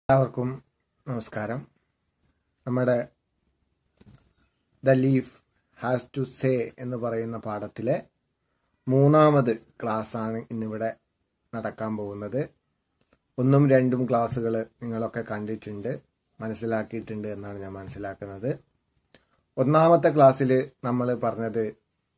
എല്ലാവർക്കും നമസ്കാരം നമ്മുടെ the leaf has to say എന്ന് പറയുന്ന പാഠത്തിലെ മൂന്നാമത് ക്ലാസ്സാണ് ഇന്നിവിടെ നടക്കാൻ പോകുന്നത് ഒന്നും രണ്ടും ക്ലാസ്സുകൾ നിങ്ങളൊക്കെ കണ്ടിട്ടുണ്ട് മനസ്സിലാക്കിയിട്ടുണ്ട് എന്നാണ് ഞാൻ മനസ്സിലാക്കുന്നത് ഒന്നാമത്തെ ക്ലാസ്സിൽ നമ്മൾ പറഞ്ഞത്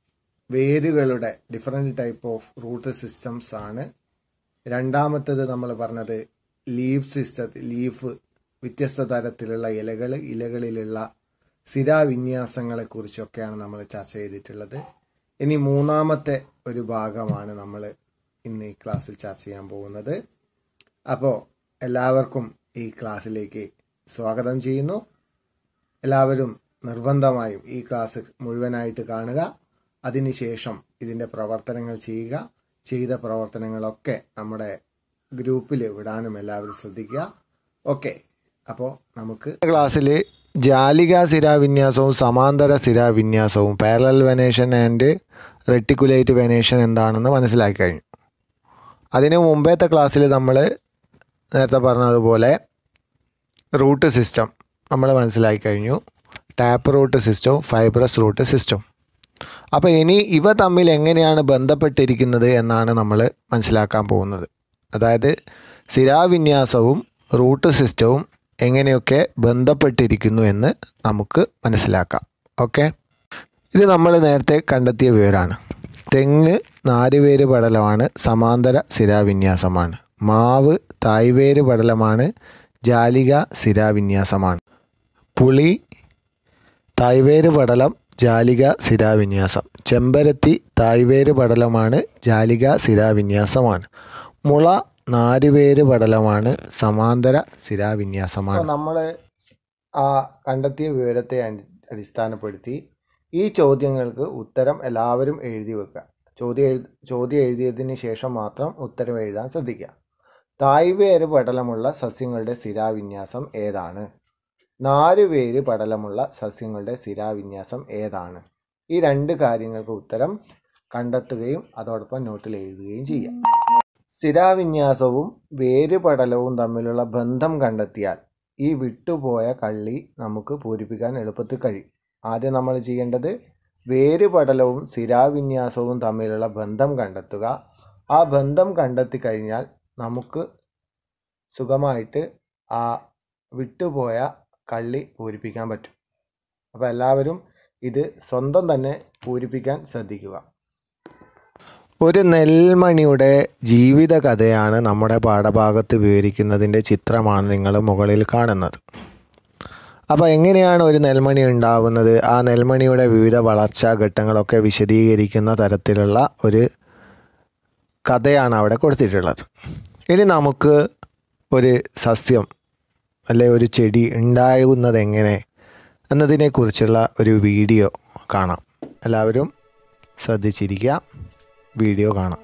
വേരുകളുടെ different type of root systems ആണ് രണ്ടാമത്തേത് നമ്മൾ പറഞ്ഞത് ലീഫ് സിസ്റ്റത്തിൽ ലീഫ് വ്യത്യസ്ത തരത്തിലുള്ള ഇലകൾ ഇലകളിലുള്ള സ്ഥിരാവിന്യാസങ്ങളെ കുറിച്ചൊക്കെയാണ് നമ്മൾ ചർച്ച ചെയ്തിട്ടുള്ളത് ഇനി മൂന്നാമത്തെ ഒരു ഭാഗമാണ് നമ്മൾ ഇന്ന് ഈ ക്ലാസ്സിൽ ചർച്ച ചെയ്യാൻ പോകുന്നത് അപ്പോൾ എല്ലാവർക്കും ഈ ക്ലാസ്സിലേക്ക് സ്വാഗതം ചെയ്യുന്നു എല്ലാവരും നിർബന്ധമായും ഈ ക്ലാസ് മുഴുവനായിട്ട് കാണുക അതിനുശേഷം ഇതിൻ്റെ പ്രവർത്തനങ്ങൾ ചെയ്യുക ചെയ്ത പ്രവർത്തനങ്ങളൊക്കെ നമ്മുടെ ഗ്രൂപ്പിൽ വിടാനും എല്ലാവരും ശ്രദ്ധിക്കുക ഓക്കെ അപ്പോൾ നമുക്ക് ക്ലാസ്സിൽ ജാലിക സിരാവിന്യാസവും സമാന്തര സിരാവിന്യാസവും parallel venation and reticulate venation എന്താണെന്ന് മനസ്സിലാക്കി കഴിഞ്ഞു അതിന് മുമ്പത്തെ ക്ലാസ്സിൽ നമ്മൾ നേരത്തെ പറഞ്ഞതുപോലെ റൂട്ട് സിസ്റ്റം നമ്മൾ മനസ്സിലാക്കി കഴിഞ്ഞു ടാപ്പ് റൂട്ട് സിസ്റ്റവും ഫൈബ്രസ് റൂട്ട് സിസ്റ്റവും അപ്പോൾ ഇനി ഇവ തമ്മിൽ എങ്ങനെയാണ് ബന്ധപ്പെട്ടിരിക്കുന്നത് എന്നാണ് നമ്മൾ മനസ്സിലാക്കാൻ പോകുന്നത് അതായത് സ്ഥിരാവിന്യാസവും റൂട്ട് സിസ്റ്റവും എങ്ങനെയൊക്കെ ബന്ധപ്പെട്ടിരിക്കുന്നു എന്ന് നമുക്ക് മനസ്സിലാക്കാം ഓക്കെ ഇത് നമ്മൾ നേരത്തെ കണ്ടെത്തിയ വിവരമാണ് തെങ്ങ് നാലുവേര് പടലമാണ് സമാന്തര സ്ഥിരാവിന്യാസമാണ് മാവ് തായ്വേര് പടലമാണ് ജാലിക സ്ഥിരാവിന്യാസമാണ് പുളി തായ്വേര് പടലം ജാലിക സിരാവിന്യാസം ചെമ്പരത്തി തായ്വേര് പടലമാണ് ജാലിക സിരാവിന്യാസമാണ് മുള നാലുവേര് പടലമാണ് സമാന്തര സിരാവിന്യാസമാണ് നമ്മൾ ആ കണ്ടെത്തിയ വിവരത്തെ അടിസ്ഥാനപ്പെടുത്തി ഈ ചോദ്യങ്ങൾക്ക് ഉത്തരം എല്ലാവരും എഴുതി വെക്കുക ചോദ്യം എഴു ചോദ്യം എഴുതിയതിന് ശേഷം മാത്രം ഉത്തരം എഴുതാൻ ശ്രദ്ധിക്കുക തായ്വേര് പടലമുള്ള സസ്യങ്ങളുടെ സിരാവിന്യാസം ഏതാണ് നാല് പേര് പടലമുള്ള സസ്യങ്ങളുടെ സ്ഥിരാവിന്യാസം ഏതാണ് ഈ രണ്ട് കാര്യങ്ങൾക്ക് ഉത്തരം കണ്ടെത്തുകയും അതോടൊപ്പം നോട്ടിൽ എഴുതുകയും ചെയ്യാം സ്ഥിരാവിന്യാസവും വേര് പടലവും തമ്മിലുള്ള ബന്ധം കണ്ടെത്തിയാൽ ഈ വിട്ടുപോയ കള്ളി നമുക്ക് പൂരിപ്പിക്കാൻ എളുപ്പത്തിൽ കഴിയും ആദ്യം നമ്മൾ ചെയ്യേണ്ടത് വേര് പടലവും സ്ഥിരാവിന്യാസവും തമ്മിലുള്ള ബന്ധം കണ്ടെത്തുക ആ ബന്ധം കണ്ടെത്തി കഴിഞ്ഞാൽ നമുക്ക് സുഖമായിട്ട് ആ വിട്ടുപോയ കള്ളി പൂരിപ്പിക്കാൻ പറ്റും അപ്പോൾ എല്ലാവരും ഇത് സ്വന്തം തന്നെ പൂരിപ്പിക്കാൻ ശ്രദ്ധിക്കുക ഒരു നെൽമണിയുടെ ജീവിത കഥയാണ് നമ്മുടെ പാഠഭാഗത്ത് വിവരിക്കുന്നതിൻ്റെ ചിത്രമാണ് നിങ്ങൾ മുകളിൽ കാണുന്നത് അപ്പോൾ എങ്ങനെയാണ് ഒരു നെൽമണി ഉണ്ടാവുന്നത് ആ നെൽമണിയുടെ വിവിധ വളർച്ചാ ഘട്ടങ്ങളൊക്കെ വിശദീകരിക്കുന്ന തരത്തിലുള്ള ഒരു കഥയാണ് അവിടെ കൊടുത്തിട്ടുള്ളത് ഇനി നമുക്ക് ഒരു സസ്യം അല്ലെ ഒരു ചെടി ഉണ്ടാകുന്നത് എങ്ങനെ എന്നതിനെക്കുറിച്ചുള്ള ഒരു വീഡിയോ കാണാം എല്ലാവരും ശ്രദ്ധിച്ചിരിക്കുക വീഡിയോ കാണാം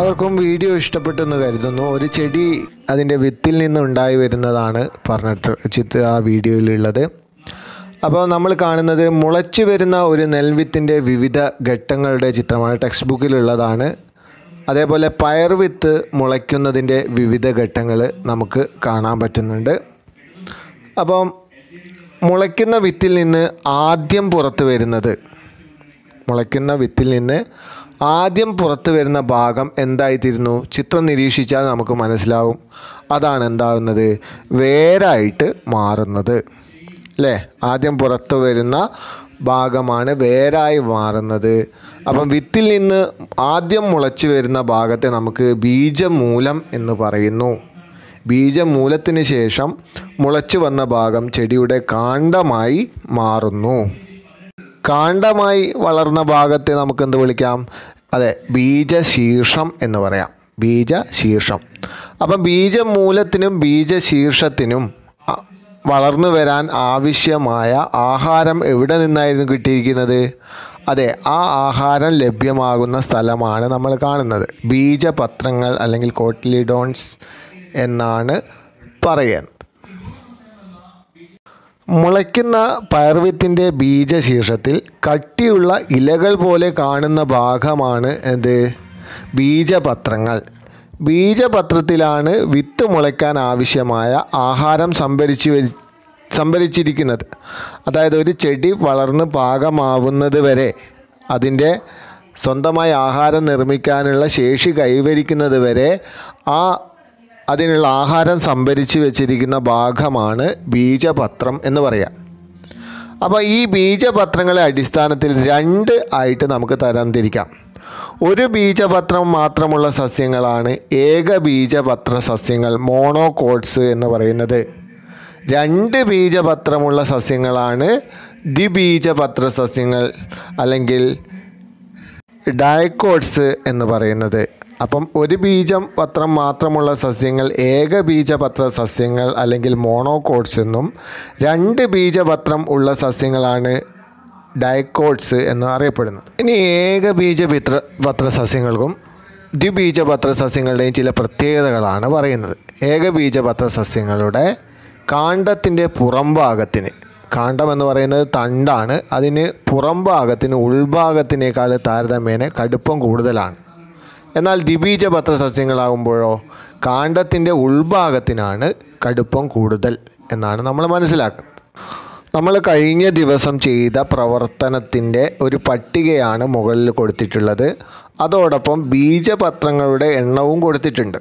എല്ലാവർക്കും വീഡിയോ ഇഷ്ടപ്പെട്ടെന്ന് കരുതുന്നു ഒരു ചെടി അതിൻ്റെ വിത്തിൽ നിന്നുണ്ടായി വരുന്നതാണ് പറഞ്ഞിട്ട് ചിത്ര ആ വീഡിയോയിലുള്ളത് അപ്പോൾ നമ്മൾ കാണുന്നത് മുളച്ചു വരുന്ന ഒരു നെൽവിത്തിൻ്റെ വിവിധ ഘട്ടങ്ങളുടെ ചിത്രമാണ് ടെക്സ്റ്റ് ബുക്കിലുള്ളതാണ് അതേപോലെ പയർ വിത്ത് മുളയ്ക്കുന്നതിൻ്റെ വിവിധ ഘട്ടങ്ങൾ നമുക്ക് കാണാൻ പറ്റുന്നുണ്ട് അപ്പം മുളയ്ക്കുന്ന വിത്തിൽ നിന്ന് ആദ്യം പുറത്ത് വരുന്നത് മുളയ്ക്കുന്ന വിത്തിൽ നിന്ന് ആദ്യം പുറത്ത് വരുന്ന ഭാഗം എന്തായിത്തീരുന്നു ചിത്രം നിരീക്ഷിച്ചാൽ നമുക്ക് മനസ്സിലാവും അതാണ് എന്താകുന്നത് വേരായിട്ട് മാറുന്നത് അല്ലേ ആദ്യം പുറത്ത് വരുന്ന ഭാഗമാണ് വേരായി മാറുന്നത് അപ്പം വിത്തിൽ നിന്ന് ആദ്യം മുളച്ചു വരുന്ന ഭാഗത്തെ നമുക്ക് ബീജമൂലം എന്ന് പറയുന്നു ബീജമൂലത്തിന് ശേഷം മുളച്ചു വന്ന ഭാഗം ചെടിയുടെ കാണ്ഡമായി മാറുന്നു കാണ്ഡമായി വളർന്ന ഭാഗത്തെ നമുക്ക് എന്ത് വിളിക്കാം അതെ ബീജശീർഷം എന്ന് പറയാം ബീജശീർഷം അപ്പം ബീജമൂലത്തിനും ബീജശീർഷത്തിനും അ- വളർന്നു വരാൻ ആവശ്യമായ ആഹാരം എവിടെ നിന്നായിരുന്നു കിട്ടിയിരിക്കുന്നത് അതെ ആ ആഹാരം ലഭ്യമാകുന്ന സ്ഥലമാണ് നമ്മൾ കാണുന്നത് ബീജപത്രങ്ങൾ അല്ലെങ്കിൽ കോട്ടിലിഡോൺസ് എന്നാണ് പറയുന്നത് മുളയ്ക്കുന്ന പയർവിത്തിൻ്റെ ബീജശീർഷത്തിൽ കട്ടിയുള്ള ഇലകൾ പോലെ കാണുന്ന ഭാഗമാണ് എന്ത് ബീജപത്രങ്ങൾ ബീജപത്രത്തിലാണ് വിത്ത് മുളയ്ക്കാൻ ആവശ്യമായ ആഹാരം സംഭരിച്ചു വെ- സംഭരിച്ചിരിക്കുന്നത് അതായത് ഒരു ചെടി വളർന്ന് പാകമാവുന്നത് വരെ അതിൻ്റെ സ്വന്തമായി ആഹാരം നിർമ്മിക്കാനുള്ള ശേഷി കൈവരിക്കുന്നത് വരെ ആ അതിനുള്ള ആഹാരം സംഭരിച്ചു വെച്ചിരിക്കുന്ന ഭാഗമാണ് ബീജപത്രം എന്ന് പറയാം അപ്പോൾ ഈ ബീജപത്രങ്ങളെ അടിസ്ഥാനത്തിൽ രണ്ട് ആയിട്ട് നമുക്ക് തരംതിരിക്കാം ഒരു ബീജപത്രം മാത്രമുള്ള സസ്യങ്ങളാണ് ഏക ബീജപത്ര സസ്യങ്ങൾ മോണോകോട്സ് എന്ന് പറയുന്നത് രണ്ട് ബീജപത്രമുള്ള സസ്യങ്ങളാണ് ദ്വിബീജപത്ര സസ്യങ്ങൾ അല്ലെങ്കിൽ ഡയക്കോട്സ് എന്ന് പറയുന്നത് അപ്പം ഒരു ബീജം പത്രം മാത്രമുള്ള സസ്യങ്ങൾ ഏക ബീജപത്ര സസ്യങ്ങൾ അല്ലെങ്കിൽ മോണോകോട്സ് എന്നും രണ്ട് ബീജപത്രം ഉള്ള സസ്യങ്ങളാണ് ഡയക്കോട്സ് എന്ന് അറിയപ്പെടുന്നത് ഇനി ഏക ബീജപിത്ര പത്ര സസ്യങ്ങൾക്കും ദ്വിബീജപത്ര സസ്യങ്ങളുടെയും ചില പ്രത്യേകതകളാണ് പറയുന്നത് ഏക ബീജപത്ര സസ്യങ്ങളുടെ കാണ്ഡത്തിൻ്റെ പുറംഭാഗത്തിന് കാണ്ഡം എന്ന് പറയുന്നത് തണ്ടാണ് അതിന് പുറംഭാഗത്തിന് ഉൾഭാഗത്തിനേക്കാൾ താരതമ്യേന കടുപ്പം കൂടുതലാണ് എന്നാൽ ദ്വിബീജപത്ര സസ്യങ്ങളാകുമ്പോഴോ കാണ്ഡത്തിൻ്റെ ഉൾഭാഗത്തിനാണ് കടുപ്പം കൂടുതൽ എന്നാണ് നമ്മൾ മനസ്സിലാക്കുന്നത് നമ്മൾ കഴിഞ്ഞ ദിവസം ചെയ്ത പ്രവർത്തനത്തിൻ്റെ ഒരു പട്ടികയാണ് മുകളിൽ കൊടുത്തിട്ടുള്ളത് അതോടൊപ്പം ബീജപത്രങ്ങളുടെ എണ്ണവും കൊടുത്തിട്ടുണ്ട്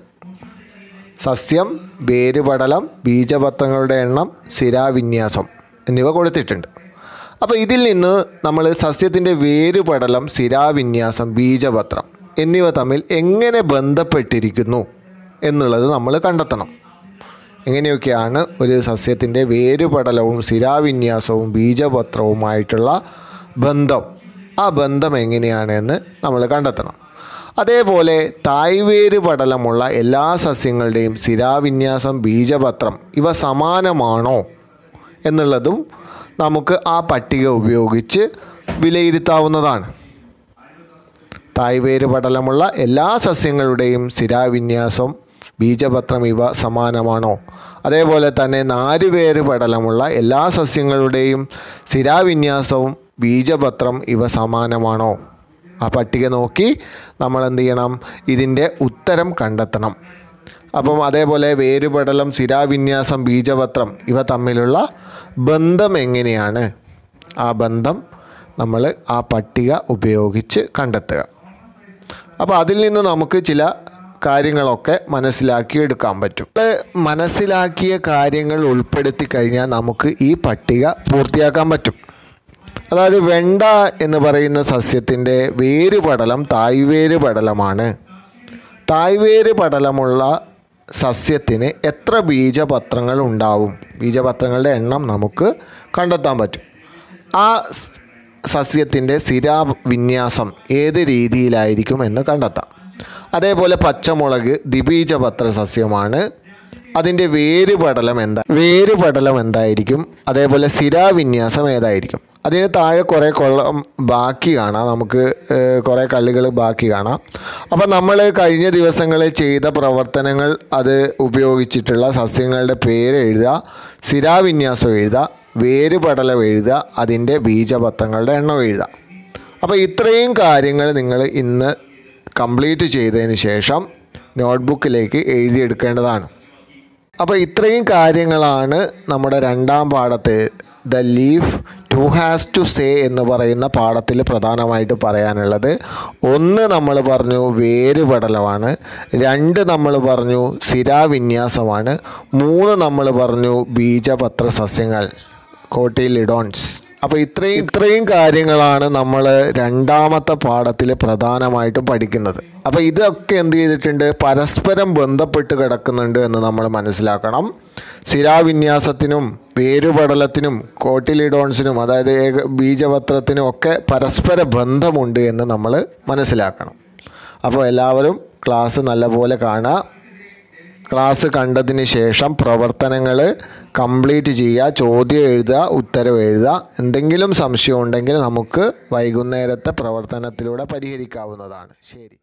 സസ്യം വേരുപടലം ബീജപത്രങ്ങളുടെ എണ്ണം സിരാവിന്യാസം എന്നിവ കൊടുത്തിട്ടുണ്ട് അപ്പോൾ ഇതിൽ നിന്ന് നമ്മൾ സസ്യത്തിൻ്റെ വേരുപടലം സിരാവിന്യാസം ബീജപത്രം എന്നിവ തമ്മിൽ എങ്ങനെ ബന്ധപ്പെട്ടിരിക്കുന്നു എന്നുള്ളത് നമ്മൾ കണ്ടെത്തണം എങ്ങനെയൊക്കെയാണ് ഒരു സസ്യത്തിൻ്റെ വേരുപടലവും സിരാവിന്യാസവും ബീജപത്രവുമായിട്ടുള്ള ബന്ധം ആ ബന്ധം എങ്ങനെയാണെന്ന് നമ്മൾ കണ്ടെത്തണം അതേപോലെ തായ്വേര് പടലമുള്ള എല്ലാ സസ്യങ്ങളുടെയും സിരാവിന്യാസം ബീജപത്രം ഇവ സമാനമാണോ എന്നുള്ളതും നമുക്ക് ആ പട്ടിക ഉപയോഗിച്ച് വിലയിരുത്താവുന്നതാണ് തായ്വേര് പടലമുള്ള എല്ലാ സസ്യങ്ങളുടെയും സിരാവിന്യാസം ബീജപത്രം ഇവ സമാനമാണോ അതേപോലെ തന്നെ നാരുവേര് പടലമുള്ള എല്ലാ സസ്യങ്ങളുടെയും സിരാവിന്യാസവും ബീജപത്രം ഇവ സമാനമാണോ ആ പട്ടിക നോക്കി നമ്മൾ എന്ത് ചെയ്യണം ഇതിൻ്റെ ഉത്തരം കണ്ടെത്തണം അപ്പം അതേപോലെ വേരുപടലം സിരാവിന്യാസം ബീജപത്രം ഇവ തമ്മിലുള്ള ബന്ധം എങ്ങനെയാണ് ആ ബന്ധം നമ്മൾ ആ പട്ടിക ഉപയോഗിച്ച് കണ്ടെത്തുക അപ്പോൾ അതിൽ നിന്ന് നമുക്ക് ചില കാര്യങ്ങളൊക്കെ മനസ്സിലാക്കിയെടുക്കാൻ പറ്റും നമ്മള് മനസ്സിലാക്കിയ കാര്യങ്ങൾ ഉൾപ്പെടുത്തി കഴിഞ്ഞാൽ നമുക്ക് ഈ പട്ടിക പൂർത്തിയാക്കാൻ പറ്റും അതായത് വെണ്ട എന്ന് പറയുന്ന സസ്യത്തിൻ്റെ വേരുപടലം തായ്വേര് പടലമാണ് തായ്വേര് പടലമുള്ള സസ്യത്തിന് എത്ര ബീജപത്രങ്ങൾ ഉണ്ടാവും ബീജപത്രങ്ങളുടെ എണ്ണം നമുക്ക് കണ്ടെത്താൻ പറ്റും ആ സ് സസ്യത്തിൻ്റെ സ്ഥിരാവിന്യാസം ഏത് രീതിയിലായിരിക്കും എന്ന് കണ്ടെത്താം അതേപോലെ പച്ചമുളക് ദ്വിബീജപത്ര സസ്യമാണ് അതിൻ്റെ വേരുപടലം എന്താ വേരുപടലം എന്തായിരിക്കും അതേപോലെ സ്ഥിരാവിന്യാസം ഏതായിരിക്കും അതിന് താഴെ കുറേ കൊള്ളം ബാക്കി കാണാം നമുക്ക് ഏഹ്, കുറേ കള്ളികൾ ബാക്കി കാണാം അപ്പം നമ്മൾ കഴിഞ്ഞ ദിവസങ്ങളിൽ ചെയ്ത പ്രവർത്തനങ്ങൾ അത് ഉപയോഗിച്ചിട്ടുള്ള സസ്യങ്ങളുടെ പേര് എഴുതുക സ്ഥിരാവിന്യാസം എഴുതുക വേര് പടലം എഴുതുക അതിൻ്റെ ബീജപത്രങ്ങളുടെ എണ്ണം എഴുതുക അപ്പോൾ ഇത്രയും കാര്യങ്ങൾ നിങ്ങൾ ഇന്ന് കംപ്ലീറ്റ് ചെയ്തതിന് ശേഷം നോട്ട്ബുക്കിലേക്ക് എഴുതിയെടുക്കേണ്ടതാണ് അപ്പോൾ ഇത്രയും കാര്യങ്ങളാണ് നമ്മുടെ രണ്ടാം പാഠത്തിൽ the leaf to has to say എന്ന് പറയുന്ന പാഠത്തിൽ പ്രധാനമായിട്ട് പറയാനുള്ളത് ഒന്ന് നമ്മൾ പറഞ്ഞു വേര് പടലമാണ് രണ്ട് നമ്മൾ പറഞ്ഞു സിരാവിന്യാസമാണ് മൂന്ന് നമ്മൾ പറഞ്ഞു ബീജപത്ര സസ്യങ്ങൾ കോട്ടിലിഡോൺസ് അപ്പോൾ ഇത്രയും ഇത്രയും കാര്യങ്ങളാണ് നമ്മൾ രണ്ടാമത്തെ പാഠത്തിൽ പ്രധാനമായിട്ടും പഠിക്കുന്നത് അപ്പോൾ ഇതൊക്കെ എന്ത് ചെയ്തിട്ടുണ്ട് പരസ്പരം ബന്ധപ്പെട്ട് കിടക്കുന്നുണ്ട് എന്ന് നമ്മൾ മനസ്സിലാക്കണം സ്ഥിരാവിന്യാസത്തിനും വേരുപടലത്തിനും കോട്ടിലിഡോൺസിനും അതായത് ഏക ബീജപത്രത്തിനും ഒക്കെ പരസ്പര ബന്ധമുണ്ട് എന്ന് നമ്മൾ മനസ്സിലാക്കണം അപ്പോൾ എല്ലാവരും ക്ലാസ് നല്ലപോലെ കാണുക ക്ലാസ് കണ്ടതിന് ശേഷം പ്രവർത്തനങ്ങൾ കംപ്ലീറ്റ് ചെയ്യുക ചോദ്യം എഴുതുക ഉത്തരം എഴുതുക എന്തെങ്കിലും സംശയം ഉണ്ടെങ്കിൽ നമുക്ക് വൈകുന്നേരത്തെ പ്രവർത്തനത്തിലൂടെ പരിഹരിക്കാവുന്നതാണ് ശരി